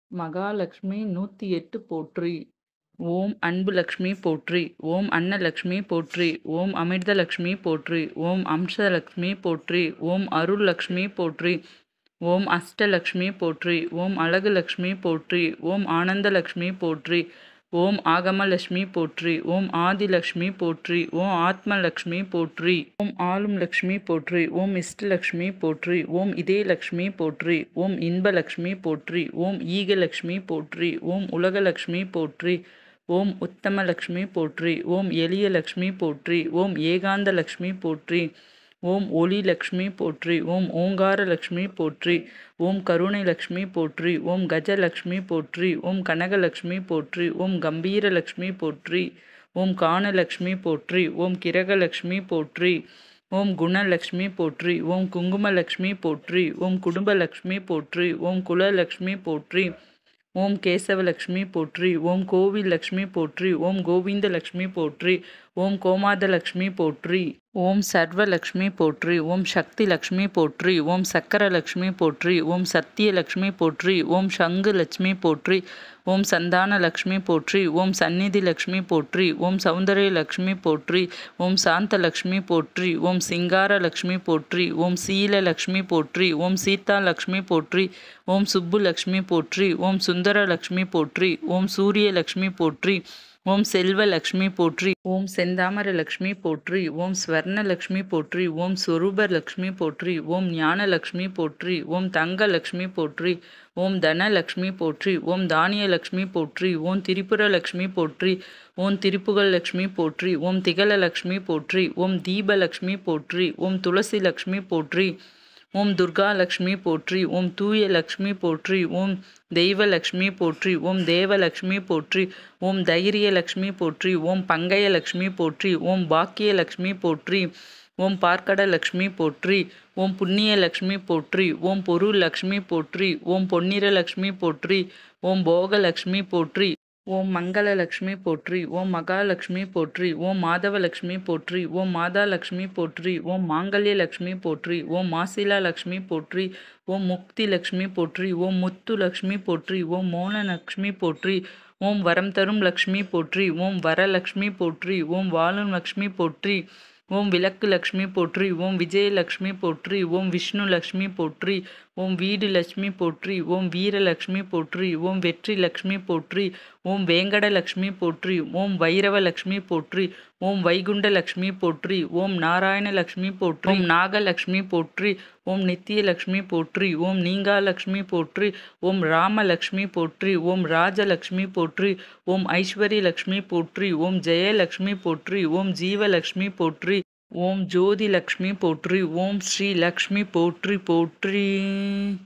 மகாலட்சுமி நூத்தி எட்டு போற்றி! ஓம் அன்புலட்சுமி போற்றி! ஓம் அன்னலட்சுமி போற்றி! ஓம் அமிர்தலட்சுமி போற்றி! ஓம் அம்சலட்சுமி போற்றி! ஓம் அருள்லட்சுமி போற்றி! ஓம் அஷ்டலட்சுமி போற்றி! ஓம் அழகுலட்சுமி போற்றி! ஓம் ஆனந்தலட்சுமி போற்றி! ஓம் ஆகமலட்சுமி போற்றி! ஓம் ஆதிலட்சுமி போற்றி! ஓம் ஆத்மலட்சுமி போற்றி! ஓம் ஆளும் லட்சுமி போற்றி! ஓம் இஷ்டலட்சுமி போற்றி! ஓம் இதயலட்சுமி போற்றி! ஓம் இன்பலட்சுமி போற்றி! ஓம் ஈகலட்சுமி போற்றி! ஓம் உலகலட்சுமி போற்றி! ஓம் உத்தமலட்சுமி போற்றி! ஓம் எளியலட்சுமி போற்றி! ஓம் ஏகாந்தலட்சுமி போற்றி! ஓம் ஒளிலட்சுமி போற்றி! ஓம் ஓங்காரலட்சுமி போற்றி! ஓம் கருணைலட்சுமி போற்றி! ஓம் கஜலட்சுமி போற்றி! ஓம் கனகலட்சுமி போற்றி! ஓம் கம்பீரலட்சுமி போற்றி! ஓம் கானலட்சுமி போற்றி! ஓம் கிரகலட்சுமி போற்றி! ஓம் குணலட்சுமி போற்றி! ஓம் குங்குமலட்சுமி போற்றி! ஓம் குடும்பலட்சுமி போற்றி! ஓம் குலலட்சுமி போற்றி! ஓம் கேசவலட்சுமி போற்றி! ஓம் கோவில்லட்சுமி போற்றி! ஓம் கோவிந்தலட்சுமி போற்றி! ஓம் கோமாதலட்சுமி போற்றி! ஓம் சர்வலட்சுமி போற்றி! ஓம் சக்திலட்சுமி போற்றி! ஓம் சக்கரலட்சுமி போற்றி! ஓம் சத்தியலட்சுமி போற்றி! ஓம் சங்குலட்சுமி போற்றி! ஓம் சந்தானலட்சுமி போற்றி! ஓம் சந்நிதிலட்சுமி போற்றி! ஓம் சௌந்தர்யலட்சுமி போற்றி! ஓம் சாந்தலட்சுமி போற்றி! ஓம் சிங்காரலட்சுமி போற்றி! ஓம் சீலலட்சுமி போற்றி! ஓம் சீதாலட்சுமி போற்றி! ஓம் சுப்புலட்சுமி போற்றி! ஓம் சுந்தரலட்சுமி போற்றி! ஓம் சூரியலட்சுமி போற்றி! ஓம் செல்வலட்சுமி போற்றி! ஓம் செந்தாமரைலட்சுமி போற்றி! ஓம் ஸ்வர்ணலட்சுமி போற்றி! ஓம் சொரூபலட்சுமி போற்றி! ஓம் ஞானலட்சுமி போற்றி! ஓம் தங்கலட்சுமி போற்றி! ஓம் தனலட்சுமி போற்றி! ஓம் தானியலட்சுமி போற்றி! ஓம் திரிபுரலட்சுமி போற்றி! ஓம் திருப்புகழ்லட்சுமி போற்றி! ஓம் திகழலட்சுமி போற்றி! ஓம் தீபலட்சுமி போற்றி! ஓம் துளசிலட்சுமி போற்றி! ஓம் துர்காலட்சுமி போற்றி! ஓம் தூயலட்சுமி போற்றி! ஓம் தெய்வலட்சுமி போற்றி! ஓம் தேவலட்சுமி போற்றி! ஓம் தைரியலட்சுமி போற்றி! ஓம் பங்கயலட்சுமி போற்றி! ஓம் பாக்கியலட்சுமி போற்றி! ஓம் பார்க்கடலட்சுமி போற்றி! ஓம் புண்ணியலட்சுமி போற்றி! ஓம் பொருள்லட்சுமி போற்றி! ஓம் பொன்னிறலட்சுமி போற்றி! ஓம் போகலட்சுமி போற்றி! ஓம் மங்களலட்சுமி போற்றி! ஓம் மகாலட்சுமி போற்றி! ஓம் மாதவலட்சுமி போற்றி! ஓம் மாதாலட்சுமி போற்றி! ஓம் மாங்கல்யலட்சுமி போற்றி! ஓம் மாசிலாலட்சுமி போற்றி! ஓம் முக்திலட்சுமி போற்றி! ஓம் முத்துலட்சுமி போற்றி! ஓம் மோனலட்சுமி போற்றி! ஓம் வரம் தரும் லட்சுமி போற்றி! ஓம் வரலட்சுமி போற்றி! ஓம் வாழும் லட்சுமி போற்றி! ஓம் விளக்கு லட்சுமி போற்றி! ஓம் விஜயலட்சுமி போற்றி! ஓம் விஷ்ணுலட்சுமி போற்றி! ஓம் வீடு லட்சுமி போற்றி! ஓம் வீரலட்சுமி போற்றி! ஓம் வெற்றி லட்சுமி போற்றி! ஓம் வேங்கடலட்சுமி போற்றி! ஓம் வைரவலட்சுமி போற்றி! ஓம் வைகுண்டலட்சுமி போற்றி! ஓம் நாராயணலட்சுமி போற்றி! ஓம் நாகலட்சுமி போற்றி! ஓம் நித்தியலட்சுமி போற்றி! ஓம் நீங்காலட்சுமி போற்றி! ஓம் ராமலட்சுமி போற்றி! ஓம் ராஜலட்சுமி போற்றி! ஓம் ஐஸ்வர்யலட்சுமி போற்றி! ஓம் ஜெயலட்சுமி போற்றி! ஓம் ஜீவலட்சுமி போற்றி! ஓம் ஜோதிலட்சுமி போற்றி! ஓம் ஸ்ரீ லக்ஷ்மி போற்றி போற்றி!